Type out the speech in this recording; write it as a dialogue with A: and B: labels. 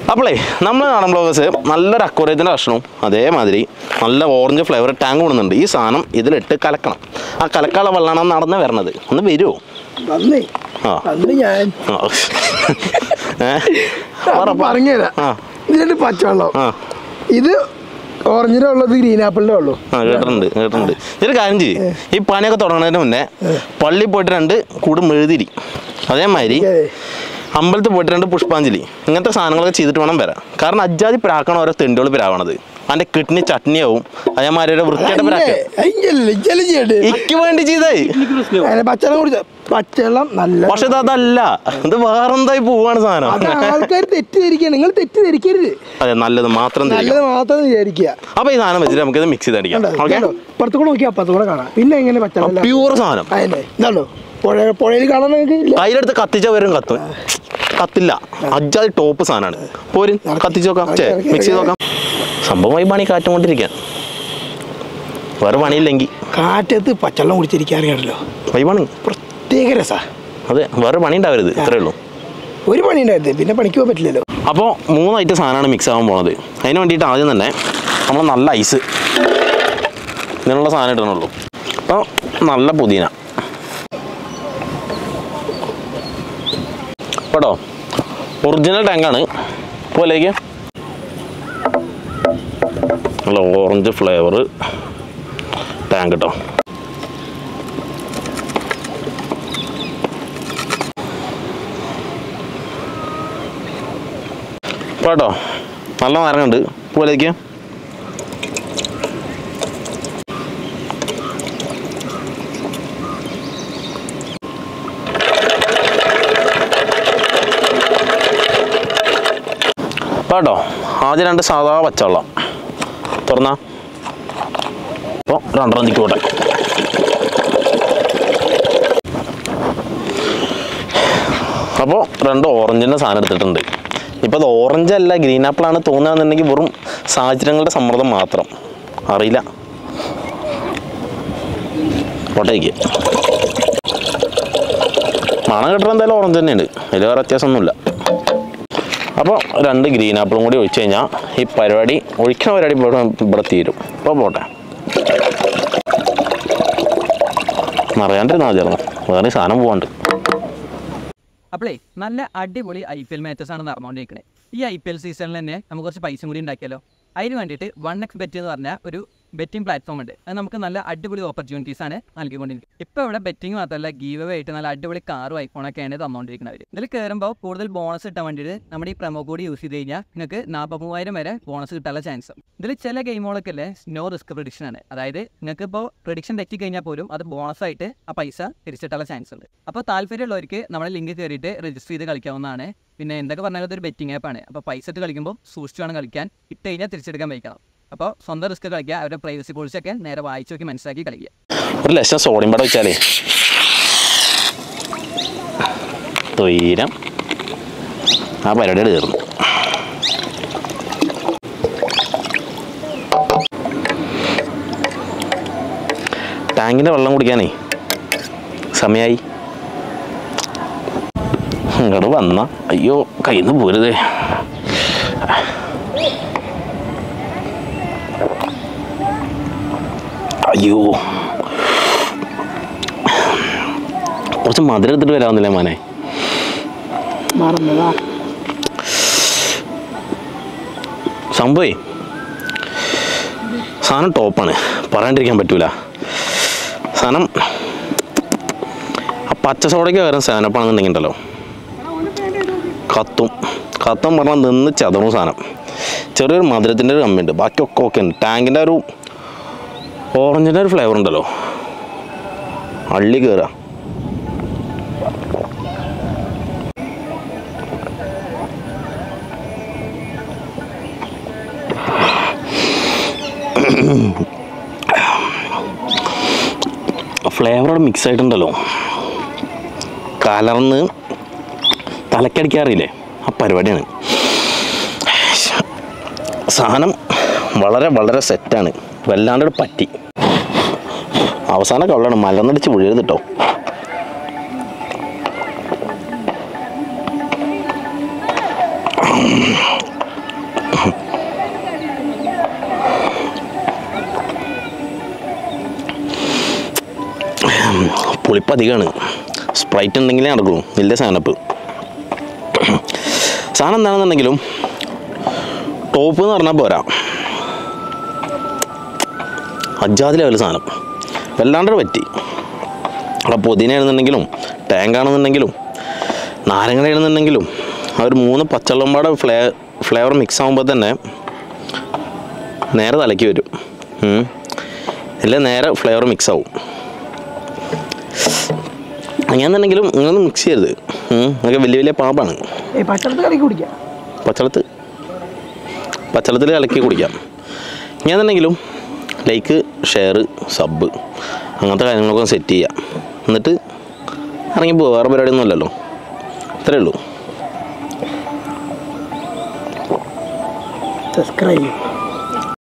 A: അപ്പോളേ നമ്മൾ നാടൻ ബ്ലോഗേഴ്സ് നല്ലൊരു അക്വറിയത്തിൻ്റെ ഭക്ഷണവും അതേമാതിരി നല്ല ഓറഞ്ച് ഫ്ലേവർ ടാങ്ക് കൊടുക്കുന്നുണ്ട് ഈ സാധനം ഇതിലിട്ട് കലക്കണം ആ കലക്കാനുള്ള വെള്ളമാണ് നടന്ന് വരണത് ഒന്ന് വരുമോ
B: വന്നേ
A: ആ.
B: വന്ന് ഞാൻ
A: ആ. ഏ? പറ, പറ.
B: പറഞ്ഞുതരാം
A: ആ
B: ഇതിലിട്ട് പച്ചവെള്ളം
A: ആ
B: ഇത് ഓറഞ്ചിന്റെ ഉള്ളത് ഗ്രീൻ ആപ്പിളിന്റെ ഉള്ളു
A: ആ കേട്ടിട്ടുണ്ട് കേട്ടിട്ടുണ്ട് ഇതൊരു കാര്യം ചെയ്യ് ഈ പണിയൊക്കെ തുടങ്ങുന്നതിന് മുന്നേ പള്ളിയിൽ പോയിട്ട് രണ്ട് കൂട് മെഴുതിരി അതേമാതിരി അമ്പലത്തിൽ പോയിട്ട് രണ്ട് പുഷ്പാഞ്ജലി ഇങ്ങനത്തെ സാധനങ്ങളൊക്കെ ചെയ്തിട്ട് വേണം വരാൻ കാരണം അജാതി പ്രാക്കണം ഓരോ തെണ്ടുകൾ പിരാവണത് അതിന്റെ കിഡ്നി ചട്നിയാവും അതേമാതിരി ഒരു വൃത്തിയായിട്ട് പിരാക്ക് ഇക്ക് വേണ്ടി ചെയ്തേ
B: പച്ചവെള്ളം കുടിച്ച പച്ചവെള്ളം നല്ല
A: പക്ഷെ ഇത് അതല്ല ഇത് വേറെന്തായി പോവാണ് സാധനം
B: അത് ആൾക്കാർ തെറ്റിദ്ധരിക്കുക നിങ്ങൾ തെറ്റിദ്ധരിക്കരുത്
A: അതെ നല്ലത് മാത്രം തിരിക്കണം
B: നല്ലത് മാത്രം വിചാരിക്കുക
A: അപ്പൊ ഈ സാധനം വെച്ചിട്ട് നമുക്ക് ഇത് മിക്സ് ചെയ്തടിക്കാം
B: കണ്ടോ?
A: ഓക്കെ
B: കണ്ടോ? ഇപ്പുറത്ത് കൂടെ നോക്കി അപ്പുറത്ത് കൂടെ കാണാം പിന്നെ എങ്ങനെ പച്ചവെള്ളം
A: പ്യൂർ സാധനം
B: അതിനെ ഇതാണോ പുഴ പുഴയിൽ കാണാൻ നിങ്ങൾക്ക് ഇല്ല
A: കയ്യിലെടുത്ത് കത്തിച്ച വരും കത്തും കത്തില്ല അജാതി ടോപ്പ് സാധനമാണ് പോരും കത്തിച്ച് നോക്കാം ചേ മിക്സ് ചെയ്ത് നോക്കാം സംഭവമായി പണി കാറ്റും കൊണ്ടിരിക്കാൻ വേറെ പണിയില്ലെങ്കിൽ
B: കാറ്റത്ത് പച്ചവെള്ളം കുടിച്ചിരിക്കാൻ അറിയാമല്ലോ
A: വൈബാണ്
B: പ്രത്യേക രസാ
A: അതെ വേറെ പണി ഉണ്ടാവരുത് ഇത്രേ ഉള്ളൂ
B: ഒരു പണി ഉണ്ടായിരുന്നു പിന്നെ പണിക്ക് പോകാൻ പറ്റില്ലല്ലോ
A: അപ്പോൾ മൂന്ന് ഐറ്റം സാധനമാണ് മിക്സ് ആവാൻ പോണത് അതിന് വേണ്ടിയിട്ട് ആദ്യം തന്നെ നമ്മൾ നല്ല ഐസ് ഇതിനുള്ള സാധനം ഇടണുള്ളൂ അപ്പോൾ നല്ല പുതിന കേട്ടോ ഒറിജിനൽ ടാങ്കാണ് പോലേക്ക് നല്ല ഓറഞ്ച് ഫ്ലേവർ ടാങ്ക് കേട്ടോ കേട്ടോ നല്ല മരങ്ങളുണ്ട് പോലേക്ക് കേട്ടോ ആദ്യം രണ്ട് സാധാ പച്ചവെള്ളം തുറന്ന അപ്പോൾ രണ്ടെണ്ണം നിൽക്കോട്ടെ അപ്പോൾ രണ്ട് ഓറഞ്ചിൻ്റെ സാധനം എടുത്തിട്ടുണ്ട് ഇപ്പോൾ അത് ഓറഞ്ച് അല്ല ഗ്രീൻ ആപ്പിളാണ് തോന്നുകയെന്നുണ്ടെങ്കിൽ വെറും സാഹചര്യങ്ങളുടെ സമ്മർദ്ദം മാത്രം അറിയില്ല കോട്ടയ്ക്ക് മണം കിട്ടുന്നത് എന്തായാലും ഓറഞ്ച് തന്നെയുണ്ട് അതിൽ വേറെ വ്യത്യാസമൊന്നുമില്ല അപ്പോൾ രണ്ട് ഗ്രീൻ ആപ്പിളും കൂടി ഒഴിച്ച് കഴിഞ്ഞാൽ ഈ പരിപാടി ഒഴിക്കണ പരിപാടി ഇവിടെ ഇവിടെ തീരും അപ്പോൾ പോട്ടെ അറിയാണ്ടിരുന്നാൽ മതിയായിരുന്നു വേറെ സാധനം പോകാണ്ട്
C: അപ്പോളേ നല്ല അടിപൊളി ഐ പി എൽ മാച്ചസ് ആണ് നടന്നുകൊണ്ടിരിക്കുന്നത് ഈ ഐ പി എൽ സീസണിൽ തന്നെ നമുക്ക് കുറച്ച് പൈസ കൂടി ഉണ്ടാക്കിയാലോ അതിന് വേണ്ടിയിട്ട് വൺ എക്സ് ബെറ്റ് എന്ന് പറഞ്ഞ ഒരു ബെറ്റിംഗ് പ്ലാറ്റ്ഫോം ഉണ്ട് അത് നമുക്ക് നല്ല അടിപൊളി ഓപ്പർച്യൂണിറ്റീസ് ആണ് നൽകിക്കൊണ്ടിരിക്കുന്നത് ഇപ്പോൾ ഇവിടെ ബെറ്റിംഗ് മാത്രമല്ല ഗീവ് അവേ ആയിട്ട് നല്ല അടിപൊളി കാറും ഐഫോണൊക്കെയാണ് തന്നുകൊണ്ടിരിക്കുന്നത് ഇതിൽ കയറുമ്പോൾ കൂടുതൽ ബോണസ് കിട്ടാൻ വേണ്ടിയിട്ട് നമ്മുടെ ഈ പ്രൊമോ കോഡ് യൂസ് ചെയ്ത് കഴിഞ്ഞാൽ നിങ്ങൾക്ക് നാൽപ്പത് മൂവായിരം വരെ ബോണസ് കിട്ടാനുള്ള ചാൻസ് ഇതിൽ ചില ഗെയിമുകളൊക്കെ അല്ലേ നോ റിസ്ക് പ്രഡിക്ഷൻ ആണ് അതായത് നിങ്ങൾക്ക് ഇപ്പോൾ പ്രഡിക്ഷൻ തെറ്റി കഴിഞ്ഞാൽ പോലും അത് ബോണസ് ആയിട്ട് ആ പൈസ തിരിച്ചിട്ടുള്ള ചാൻസ് ഉണ്ട് അപ്പോൾ താല്പര്യമുള്ളവർക്ക് നമ്മുടെ ലിങ്ക് കയറിയിട്ട് രജിസ്റ്റർ ചെയ്ത് കളിക്കാവുന്നതാണ് പിന്നെ എന്തൊക്കെ പറഞ്ഞാലും ഇതൊരു ബെറ്റിംഗ് ആപ്പാണ് അപ്പോൾ പൈസ ഇട്ട് കളിക്കുമ്പോൾ സൂക്ഷിച്ച് വേണം കളിക്കാൻ ഇട്ട് കഴിഞ്ഞാൽ തിരിച്ചെടുക്കാൻ വയ്ക്കണം അപ്പോൾ സ്വന്തം റിസ്ക് കളിക്കുക അവരുടെ പ്രൈവസി പോളിസി നേരെ വായിച്ചു നോക്കി മനസ്സിലാക്കി കളിക്കുക
A: ഒരു ലക്ഷം സോഡിയം പടം വെച്ചാലേ തൊയ്രം ആ പരിപാടി തീർന്നു ടാങ്കിൻ്റെ വെള്ളം കുടിക്കാനേ സമയായി ഇങ്ങോട്ട് വന്ന അയ്യോ കയ്യിൽ നിന്ന് പോരുതേ അയ്യോ കുറച്ച് മധുരം എടുത്തിട്ട് വരാവുന്നില്ലേ മോനെ
B: മറന്നതാ
A: സംഭവേ സാധനം ടോപ്പാണ് പറയാണ്ടിരിക്കാൻ പറ്റൂല സാധനം ആ പച്ച സോഡയ്ക്ക് പകരം സാധനപ്പാണെന്നുണ്ടെങ്കിൽ ഉണ്ടല്ലോ കത്തും കത്തും പറഞ്ഞാൽ നിന്ന് ചതറും സാധനം ചെറിയൊരു മധുരത്തിൻ്റെ ഒരു കമ്മിയുണ്ട് ബാക്കിയൊക്കെ ഓക്കെ ഉണ്ട് ടാങ്കിൻ്റെ ഒരു ഓറഞ്ചിൻ്റെ ഒരു ഫ്ലേവർ ഉണ്ടല്ലോ അള്ളി കയറുക ഫ്ലേവറോട് മിക്സ് ആയിട്ടുണ്ടല്ലോ കലർന്ന് തലക്കടിക്കാറില്ലേ ആ പരിപാടിയാണ് സാധനം വളരെ വളരെ സെറ്റാണ് വല്ലാണ്ട് പറ്റി അവസാനം കള്ളാണ് മലർന്നടിച്ച് വീഴരുത് കേട്ടോ ഹൈപ്പ് അധികമാണ് സ്പ്രൈറ്റ് ഉണ്ടെങ്കിലേ നടക്കുള്ളൂ വലിയ സാധനപ്പ് സാധനം എന്താണെന്നുണ്ടെങ്കിലും ടോപ്പ് എന്ന് പറഞ്ഞാൽ പോരാ അജാതി ലെവൽ സാധനം വല്ലാണ്ട് പറ്റി അവിടെ പുതിനയാണെന്നുണ്ടെങ്കിലും ടാങ്ക് ആണെന്നുണ്ടെങ്കിലും നാരങ്ങയാണെന്നുണ്ടെങ്കിലും ആ ഒരു മൂന്ന് പച്ചവെള്ളം പാടെ ഫ്ലേ ഫ്ലേവർ മിക്സ് ആകുമ്പോൾ തന്നെ നേരെ തലയ്ക്ക് വരും ഉം. ഇല്ല നേരെ ഫ്ലേവർ മിക്സ് ആവും അങ്ങനെയാണെന്നുണ്ടെങ്കിലും ഇങ്ങനെ മിക്സ് ചെയ്യരുത് ഉം. അതൊക്കെ വലിയ വലിയ പാമ്പാണ്
B: ഏയ് പച്ചടത്ത് കലക്കി കുടിക്കാം
A: പച്ചവെള്ളത്ത് പച്ചവെള്ളത്തിൽ കലക്കി കുടിക്കാം ഇങ്ങനെയാണെന്നുണ്ടെങ്കിലും ലൈക്ക് ഷെയർ സബ് അങ്ങനത്തെ കാര്യങ്ങളൊക്കെ സെറ്റ് ചെയ്യാം എന്നിട്ട് ഇറങ്ങി പോവുക വേറെ പരിപാടിയൊന്നും അല്ലല്ലോ ഇത്രയേ ഉള്ളൂ
B: സബ്സ്ക്രൈബ്